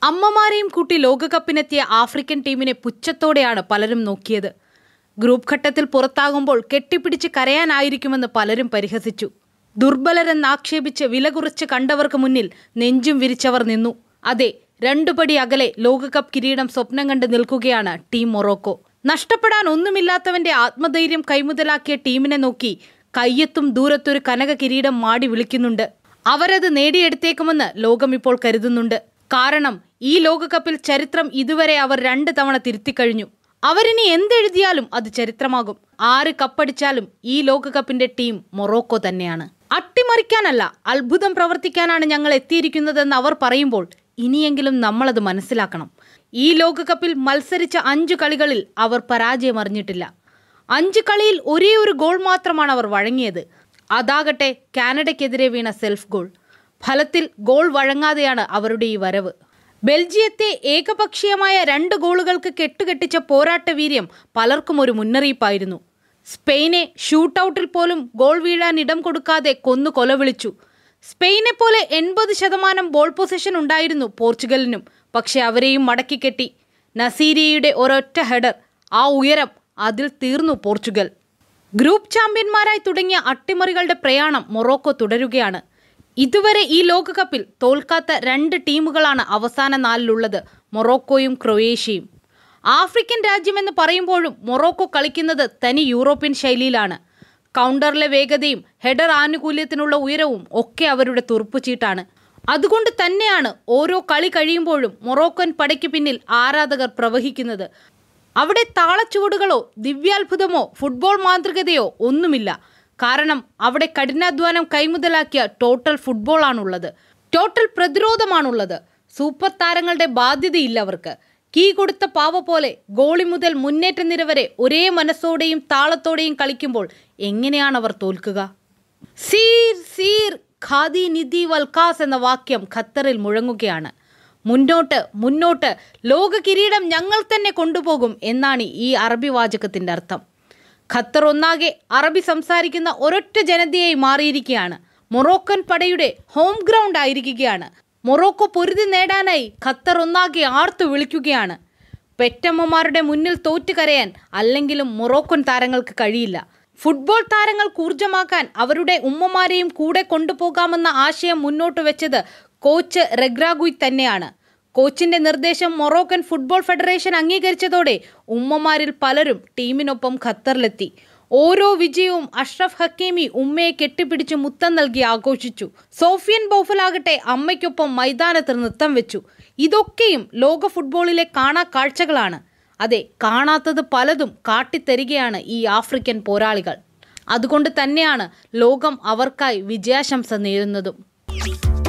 അമ്മമാരെയും കൂട്ടി ലോകകപ്പിനെത്തിയ ആഫ്രിക്കൻ ടീമിനെ പുച്ഛത്തോടെയാണ് പലരും നോക്കിയത് ഗ്രൂപ്പ് ഘട്ടത്തിൽ പുറത്താകുമ്പോൾ കെട്ടിപ്പിടിച്ച് കരയാനായിരിക്കുമെന്ന് പലരും പരിഹസിച്ചു ദുർബലരെന്നാക്ഷേപിച്ച് വില കുറച്ച് കണ്ടവർക്ക് മുന്നിൽ നെഞ്ചും വിരിച്ചവർ നിന്നു അതെ രണ്ടുപടി അകലെ ലോകകപ്പ് കിരീടം സ്വപ്നം കണ്ട് നിൽക്കുകയാണ് ടീം മൊറോക്കോ നഷ്ടപ്പെടാൻ ഒന്നുമില്ലാത്തവന്റെ ആത്മധൈര്യം കൈമുതലാക്കിയ ടീമിനെ നോക്കി കയ്യെത്തും ദൂരത്തൊരു കനക കിരീടം മാടി വിളിക്കുന്നുണ്ട് അവരത് നേടിയെടുത്തേക്കുമെന്ന് ലോകം ഇപ്പോൾ കരുതുന്നുണ്ട് കാരണം ഈ ലോകകപ്പിൽ ചരിത്രം ഇതുവരെ അവർ രണ്ട് തവണ തിരുത്തിക്കഴിഞ്ഞു അവരിനി എന്തെഴുതിയാലും അത് ചരിത്രമാകും ആര് കപ്പടിച്ചാലും ഈ ലോകകപ്പിന്റെ ടീം മൊറോക്കോ തന്നെയാണ് അട്ടിമറിക്കാനല്ല അത്ഭുതം പ്രവർത്തിക്കാനാണ് ഞങ്ങൾ എത്തിയിരിക്കുന്നതെന്ന് അവർ പറയുമ്പോൾ ഇനിയെങ്കിലും നമ്മളത് മനസ്സിലാക്കണം ഈ ലോകകപ്പിൽ മത്സരിച്ച അഞ്ചു കളികളിൽ അവർ പരാജയം അറിഞ്ഞിട്ടില്ല അഞ്ച് കളിയിൽ ഒരേ ഒരു ഗോൾ മാത്രമാണ് അവർ വഴങ്ങിയത് അതാകട്ടെ കാനഡയ്ക്കെതിരെ വീണ സെൽഫ് ഗോൾ ഫലത്തിൽ ഗോൾ വഴങ്ങാതെയാണ് അവരുടെ ഈ വരവ് ബെൽജിയത്തെ ഏകപക്ഷീയമായ രണ്ട് ഗോളുകൾക്ക് കെട്ടുകെട്ടിച്ച പോരാട്ട വീര്യം പലർക്കും ഒരു മുന്നറിയിപ്പായിരുന്നു സ്പെയിനെ ഷൂട്ടൌട്ടിൽ പോലും ഗോൾ വീഴാൻ ഇടം കൊടുക്കാതെ കൊന്നു കൊലവിളിച്ചു സ്പെയിനെ പോലെ എൺപത് ശതമാനം ബോൾ പൊസിഷൻ ഉണ്ടായിരുന്നു പോർച്ചുഗലിനും പക്ഷെ അവരെയും മടക്കിക്കെട്ടി നസീരിയയുടെ ഒരൊറ്റ ഹെഡർ ആ ഉയരം അതിൽ തീർന്നു പോർച്ചുഗൽ ഗ്രൂപ്പ് ചാമ്പ്യന്മാരായി തുടങ്ങിയ അട്ടിമറികളുടെ പ്രയാണം മൊറോക്കോ തുടരുകയാണ് ഇതുവരെ ഈ ലോകകപ്പിൽ തോൽക്കാത്ത രണ്ട് ടീമുകളാണ് അവസാന നാലിലുള്ളത് മൊറോക്കോയും ക്രൊയേഷ്യയും ആഫ്രിക്കൻ രാജ്യമെന്ന് പറയുമ്പോഴും മൊറോക്കോ കളിക്കുന്നത് തനി യൂറോപ്യൻ ശൈലിയിലാണ് കൗണ്ടറിലെ വേഗതയും ഹെഡർ ആനുകൂല്യത്തിനുള്ള ഉയരവും ഒക്കെ അവരുടെ തുറുപ്പുചീട്ടാണ് അതുകൊണ്ട് തന്നെയാണ് ഓരോ കളി കഴിയുമ്പോഴും മൊറോക്കൻ പടയ്ക്ക് പിന്നിൽ ആരാധകർ പ്രവഹിക്കുന്നത് അവിടെ താളച്ചുവടുകളോ ദിവ്യാത്ഭുതമോ ഫുട്ബോൾ മാതൃകതയോ ഒന്നുമില്ല കാരണം അവിടെ കഠിനാധ്വാനം കൈമുതലാക്കിയ ടോട്ടൽ ഫുട്ബോളാണുള്ളത് ടോട്ടൽ പ്രതിരോധമാണുള്ളത് സൂപ്പർ താരങ്ങളുടെ ബാധ്യതയില്ല അവർക്ക് കീ കൊടുത്ത പാവ പോലെ ഗോളി മുതൽ മുന്നേറ്റ നിര വരെ ഒരേ മനസ്സോടെയും താളത്തോടെയും കളിക്കുമ്പോൾ എങ്ങനെയാണ് അവർ തോൽക്കുക സീർ സീർ ഖാദി നിധി വൽക്കാസ് എന്ന വാക്യം ഖത്തറിൽ മുഴങ്ങുകയാണ് മുന്നോട്ട് മുന്നോട്ട് ലോക കിരീടം ഞങ്ങൾ തന്നെ കൊണ്ടുപോകും എന്നാണ് ഈ അറബി വാചകത്തിൻ്റെ അർത്ഥം ഖത്തർ ഒന്നാകെ അറബി സംസാരിക്കുന്ന ഒരൊറ്റ ജനതയായി മാറിയിരിക്കുകയാണ് മൊറോക്കൻ പടയുടെ ഹോം ഗ്രൗണ്ട് ആയിരിക്കുകയാണ് മൊറോക്കോ പൊരുതി നേടാനായി ഖത്തർ ഒന്നാകെ ആർത്തു വിളിക്കുകയാണ് പെറ്റമ്മമാരുടെ മുന്നിൽ തോറ്റു കരയാൻ അല്ലെങ്കിലും മൊറോക്കൻ താരങ്ങൾക്ക് കഴിയില്ല ഫുട്ബോൾ താരങ്ങൾക്ക് ഊർജമാക്കാൻ അവരുടെ ഉമ്മമാരെയും കൂടെ കൊണ്ടുപോകാമെന്ന ആശയം മുന്നോട്ട് വെച്ചത് കോച്ച് റെഗ്രാഗുയ് തന്നെയാണ് കോച്ചിന്റെ നിർദ്ദേശം മൊറോക്കൻ ഫുട്ബോൾ ഫെഡറേഷൻ അംഗീകരിച്ചതോടെ ഉമ്മമാരിൽ പലരും ടീമിനൊപ്പം ഖത്തറിലെത്തി ഓരോ വിജയവും അഷ്റഫ് ഹക്കീമി ഉമ്മയെ കെട്ടിപ്പിടിച്ച് മുത്തം നൽകി ആഘോഷിച്ചു സോഫിയൻ ബൗഫലാകട്ടെ അമ്മയ്ക്കൊപ്പം മൈതാനത്ത് നൃത്തം വെച്ചു ഇതൊക്കെയും ലോക ഫുട്ബോളിലെ കാണാ കാഴ്ചകളാണ് അതെ കാണാത്തത് പലതും കാട്ടിത്തരികയാണ് ഈ ആഫ്രിക്കൻ പോരാളികൾ അതുകൊണ്ട് തന്നെയാണ് ലോകം അവർക്കായി വിജയാശംസ നേരുന്നതും